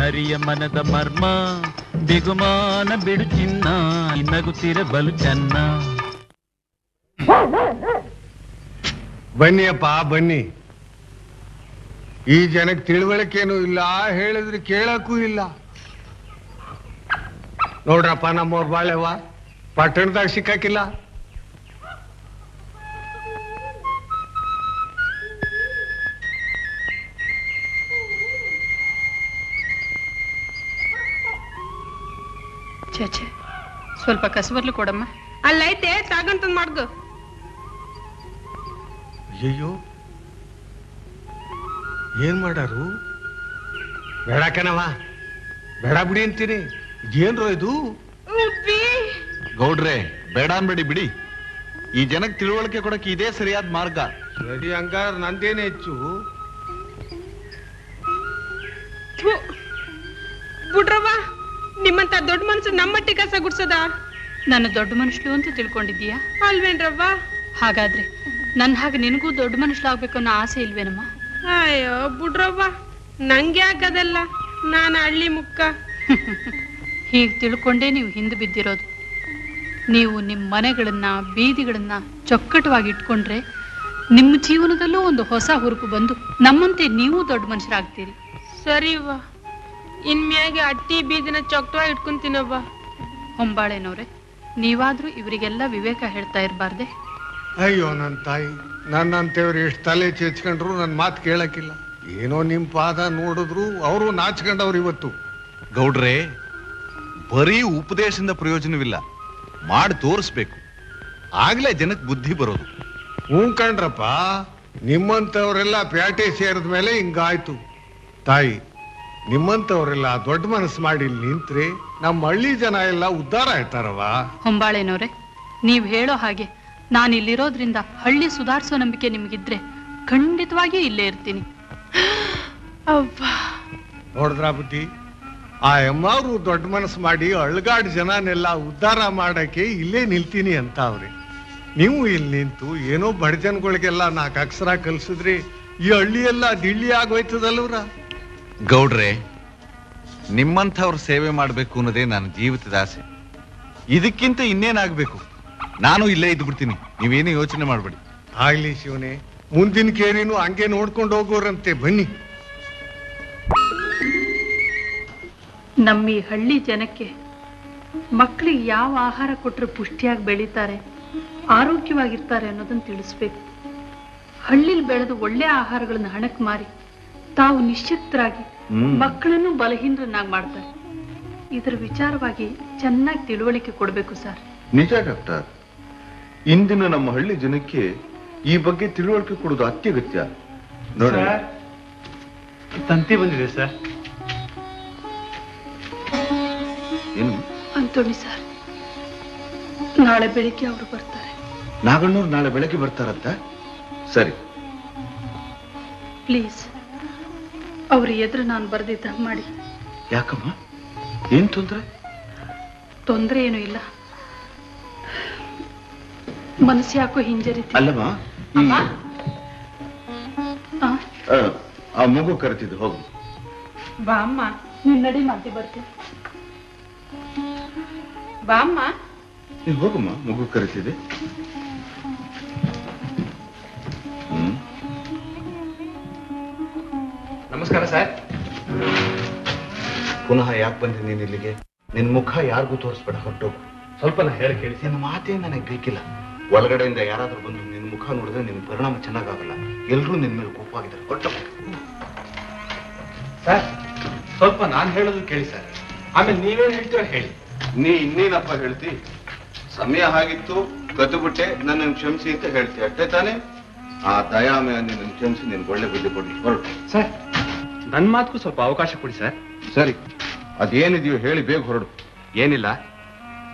ಬಿಹಾರಿಯ ಮನದ ಮರ್ಮ ಬಿಗುಮಾನ ಬಿಡು ಚಿನ್ನ ನಗುತ್ತಿರ ಬಲು ಚೆನ್ನ ಬನ್ನಿಯಪ್ಪ ಬನ್ನಿ ಈ ಜನಕ್ಕೆ ತಿಳುವಳಿಕೆನೂ ಇಲ್ಲ ಹೇಳಿದ್ರೆ ಕೇಳಕ್ಕೂ ಇಲ್ಲ ನೋಡ್ರಪ್ಪ ನಮ್ಮವ್ರ ಬಾಳೆವ ಪಟ್ಟಣದಾಗ ಸಿಕ್ಕಾಕಿಲ್ಲ ಛೇ ಛೇ ಸ್ವಲ್ಪ ಕಸಬರ್ಲು ಕೊಡಮ್ಮ ಅಲ್ಲೈತೆ ತಾಗಂತಂದ್ ಮಾಡ್ಗು ಅಯ್ಯಯ್ಯೋ ಏನ್ ಮಾಡಾರು ಬೇಡ ಕಣವ ಬೇಡ ಬಿಡಿ ಅಂತೀನಿ ಏನ್ರೋ ಇದು ಉಪ್ಪಿ ಗೌಡ್ರೆ ಬೇಡ ಅನ್ಬೇಡಿ ಬಿಡಿ ಈ ಜನಕ್ಕೆ ತಿಳುವಳಿಕೆ ಕೊಡಕ್ಕೆ ಇದೇ ಸರಿಯಾದ ಮಾರ್ಗ ಸರಿ ಹಂಗಾರ ನಂದೇನೆ ಹೆಚ್ಚು ಥು. ಬಿಡ್ರವ್ವ ನಿಮ್ಮಂತ ದೊಡ್ಡ ಮನ್ಸು ನಮ್ಮಟ್ಟಿ ಕಸ ಗುಡ್ಸದ ನಾನು ದೊಡ್ಡ ಮನುಷ್ಯಳು ಅಂತ ತಿಳ್ಕೊಂಡಿದ್ದೀಯಾ ಅಲ್ವೇನ್ರವ್ವ ಹಾಗಾದ್ರೆ ನನ್ನ ಹಾಗೆ ನಿನಗೂ ದೊಡ್ಡ ಮನುಷ್ಯಲಾಗ್ಬೇಕು ಅನ್ನೋ ಆಸೆ ಇಲ್ವೇನಮ್ಮ ಅಯ್ಯೋ ಬಿಡ್ರವ್ವ ನಂಗೆ ಯಾಕದಲ್ಲ ನಾನು ಹಳ್ಳಿ ಮುಕ್ಕ ಹೀಗೆ ತಿಳ್ಕೊಂಡೇ ನೀವು ಹಿಂದೆ ಬಿದ್ದಿರೋದು ನೀವು ನಿಮ್ಮ ಮನೆಗಳನ್ನ ಬೀದಿಗಳನ್ನ ಚೊಕ್ಕಟವಾಗಿ ಇಟ್ಕೊಂಡ್ರೆ ನಿಮ್ಮ ಜೀವನದಲ್ಲೂ ಒಂದು ಹೊಸ ಹುರುಪು ಬಂದು ನಮ್ಮಂತೆ ನೀವು ದೊಡ್ಡ ಮನುಷ್ಯರಾಗ್ತೀರಿ ಸರಿವ್ವ ಇನ್ಮ್ಯಾಗೆ ಅಟ್ಟಿ ಬೀದಿನ ಚೊಕ್ಟವಾಗಿ ಇಟ್ಕೊಂತೀನವ್ವ ಹೊಂಬಾಳೆನವ್ರೆ ನೀವಾದ್ರೂ ಇವರಿಗೆಲ್ಲ ವಿವೇಕ ಹೇಳ್ತಾ ಇರಬಾರ್ದೆ ಅಯ್ಯೋ ನನ್ನ ತಾಯಿ ನನ್ನಂತೇವ್ರು ಎಷ್ಟು ತಲೆ ಚೇಚ್ಕೊಂಡ್ರು ನನ್ನ ಮಾತು ಕೇಳಕ್ಕಿಲ್ಲ ಏನೋ ನಿಮ್ ಪಾದ ನೋಡಿದ್ರು ಅವರು ನಾಚ್ಕೊಂಡವ್ರು ಇವತ್ತು ಗೌಡ್ರೆ ಬರೀ ಉಪದೇಶದಿಂದ ಪ್ರಯೋಜನವಿಲ್ಲ ಮಾಡಿ ತೋರಿಸ್ಬೇಕು ಆಗ್ಲೇ ಜನಕ್ಕೆ ಬುದ್ಧಿ ಬರೋದು ಹ್ಞೂ ಕಣ್ರಪ್ಪ ನಿಮ್ಮಂಥವ್ರೆಲ್ಲ ಪ್ಯಾಟೆ ಸೇರಿದ ಮೇಲೆ ಹಿಂಗಾಯ್ತು ತಾಯಿ ನಿಮ್ಮಂಥವ್ರೆಲ್ಲ ದೊಡ್ಡ ಮನಸ್ಸು ಮಾಡಿ ಇಲ್ಲಿ ನಿಂತ್ರೆ ನಮ್ಮ ಹಳ್ಳಿ ಜನ ಎಲ್ಲ ಉದ್ಧಾರ ಆಯ್ತಾರವ ಹೊಂಬಾಳೆನವ್ರೆ ನೀವು ಹೇಳೋ ಹಾಗೆ ನಾನು ಇಲ್ಲಿರೋದ್ರಿಂದ ಹಳ್ಳಿ ಸುಧಾರಿಸೋ ನಂಬಿಕೆ ನಿಮಗಿದ್ರೆ ಖಂಡಿತವಾಗಿಯೂ ಇಲ್ಲೇ ಇರ್ತೀನಿ ಅವ್ವಾ ನೋಡಿದ್ರ ಬುದ್ಧಿ ಆ ಎಮ್ಮವ್ರು ದೊಡ್ಡ ಮನಸ್ಸು ಮಾಡಿ ಅಳ್ಗಾಡ್ ಜನನೆಲ್ಲ ಉದ್ಧಾರ ಮಾಡಕ್ಕೆ ಇಲ್ಲೇ ನಿಲ್ತೀನಿ ಅಂತ ಅವ್ರೆ ನೀವು ಇಲ್ಲಿ ನಿಂತು ಏನೋ ಬಡ ಜನಗಳಿಗೆಲ್ಲ ನಾಲ್ಕು ಅಕ್ಷರ ಕಲ್ಸಿದ್ರಿ ಈ ಹಳ್ಳಿ ಎಲ್ಲ ದಿಳ್ಳಿ ಆಗೋಯ್ತದಲ್ವ್ರ ಗೌಡ್ರೆ ನಿಮ್ಮಂಥವ್ರ ಸೇವೆ ಮಾಡಬೇಕು ಅನ್ನೋದೇ ನನ್ನ ಜೀವಿತದ ಆಸೆ ಇದಕ್ಕಿಂತ ಇನ್ನೇನಾಗಬೇಕು ನಾನು ಇಲ್ಲೇ ಇದ್ದು ಬಿಡ್ತೀನಿ ನೀವೇನು ಯೋಚನೆ ಮಾಡಬೇಡಿ ಆಗ್ಲಿ ಶಿವನೇ ಮುಂದಿನ ಕೇರಿನೂ ಹಂಗೆ ನೋಡ್ಕೊಂಡು ಹೋಗೋರಂತೆ ಬನ್ನಿ ನಮ್ಮ ಈ ಹಳ್ಳಿ ಜನಕ್ಕೆ ಮಕ್ಕಳಿಗೆ ಯಾವ ಆಹಾರ ಕೊಟ್ಟರೆ ಪುಷ್ಟಿಯಾಗಿ ಬೆಳೀತಾರೆ ಆರೋಗ್ಯವಾಗಿರ್ತಾರೆ ಅನ್ನೋದನ್ನ ತಿಳಿಸ್ಬೇಕು ಹಳ್ಳಿಲಿ ಬೆಳೆದು ಒಳ್ಳೆ ಆಹಾರಗಳನ್ನ ಹಣಕ್ಕೆ ಮಾರಿ ತಾವು ನಿಶ್ಚಿತರಾಗಿ ಮಕ್ಕಳನ್ನು ಬಲಹೀನರನ್ನಾಗಿ ಮಾಡ್ತಾರೆ ಇದರ ವಿಚಾರವಾಗಿ ಚೆನ್ನಾಗಿ ತಿಳುವಳಿಕೆ ಕೊಡಬೇಕು ಸರ್ ನಿಜ ಡಾಕ್ಟರ್ ಇಂದಿನ ನಮ್ಮ ಹಳ್ಳಿ ಜನಕ್ಕೆ ಈ ಬಗ್ಗೆ ತಿಳುವಳಿಕೆ ಕೊಡೋದು ಅತ್ಯಗತ್ಯ ನೋಡಿ ತಂತಿ ಬಂದಿದೆ ಸರ್ ಏನು ಅಂತೋಣಿ ಸರ್ ನಾಳೆ ಬೆಳಿಗ್ಗೆ ಅವರು ಬರ್ತಾರೆ ನಾಗಣ್ಣವ್ರು ನಾಳೆ ಬೆಳಗ್ಗೆ ಬರ್ತಾರಂತ ಸರಿ ಪ್ಲೀಸ್ ಅವ್ರ ಎದುರು ನಾನು ಬರ್ದಿದ್ದ ಮಾಡಿ ಯಾಕಮ್ಮ ಏನ್ ತೊಂದ್ರೆ ತೊಂದರೆ ಏನೂ ಇಲ್ಲ ಮನಸ್ಸು ಯಾಕೋ ಹಿಂಜರಿತಿ ಅಲ್ಲಮ್ಮ ಈ ಆ, ಆ, ಆ ಮಗು ಕರೆತಿದ್ದು ಹೋಗು ಬಾ ಅಮ್ಮ ನೀನ್ ನಡಿ ಮಾತಿ ಬರ್ತೀನಿ ಬಾ ಅಮ್ಮ ನೀನ್ ಹೋಗಮ್ಮ ಮಗು ಕರೆತಿದೆ ಹ್ಮ್ ನಮಸ್ಕಾರ ಸರ್ ಪುನಃ ಯಾಕೆ ಬಂದೆ ನೀನ್ ಇಲ್ಲಿಗೆ ನಿನ್ ಮುಖ ಯಾರಿಗೂ ತೋರಿಸ್ಬೇಡ ಹೊರಟೋಗು ಸ್ವಲ್ಪ ನಾ ಹೇಳಿ ಕೇಳಿಸಿ ನಿನ್ನ ಮಾತೇ ನನಗೆ ಬೇಕಿಲ್ಲ ಒಳಗಡೆಯಿಂದ ಯಾರಾದ್ರೂ ಬಂದು ನಿನ್ನ ಮುಖ ನೋಡಿದ್ರೆ ನಿನ್ನ ಪರಿಣಾಮ ಚೆನ್ನಾಗಾಗಲ್ಲ ಎಲ್ರೂ ನಿನ್ ಮೇಲೆ ಕೋಪವಾಗಿದ್ದಾರೆ ಹೊರಟೋಗು ಸರ್ ಸ್ವಲ್ಪ ನಾನು ಹೇಳೋದು ಕೇಳಿ ಸರ್ ಆಮೇಲೆ ನೀವೇನ್ ಹೇಳ್ತೀರೋ ಹೇಳಿ ನೀ ಇನ್ನೇನಪ್ಪ ಹೇಳ್ತಿ ಸಮಯ ಹಾಗಿತ್ತು ಕದ್ದುಬಿಟ್ಟೆ ನನ್ನನ್ನು ಕ್ಷಮಿಸಿ ಅಂತ ಹೇಳ್ತಿ ಅಷ್ಟೇ ತಾನೇ ಆ ದಯಾಮಯ ನಿನ್ನ ಕ್ಷಮಿಸಿ ನಿನ್ ಒಳ್ಳೆ ಬುದ್ಧಿ ಕೊಡ್ಲಿ ಹೊರಟು ಸರ್ ನನ್ನ ಮಾತಕ್ಕೂ ಸ್ವಲ್ಪ ಅವಕಾಶ ಕೊಡಿ ಸರ್ ಸರಿ ಅದೇನಿದೆಯೋ ಹೇಳಿ ಬೇಗ ಹೊರಡು ಏನಿಲ್ಲ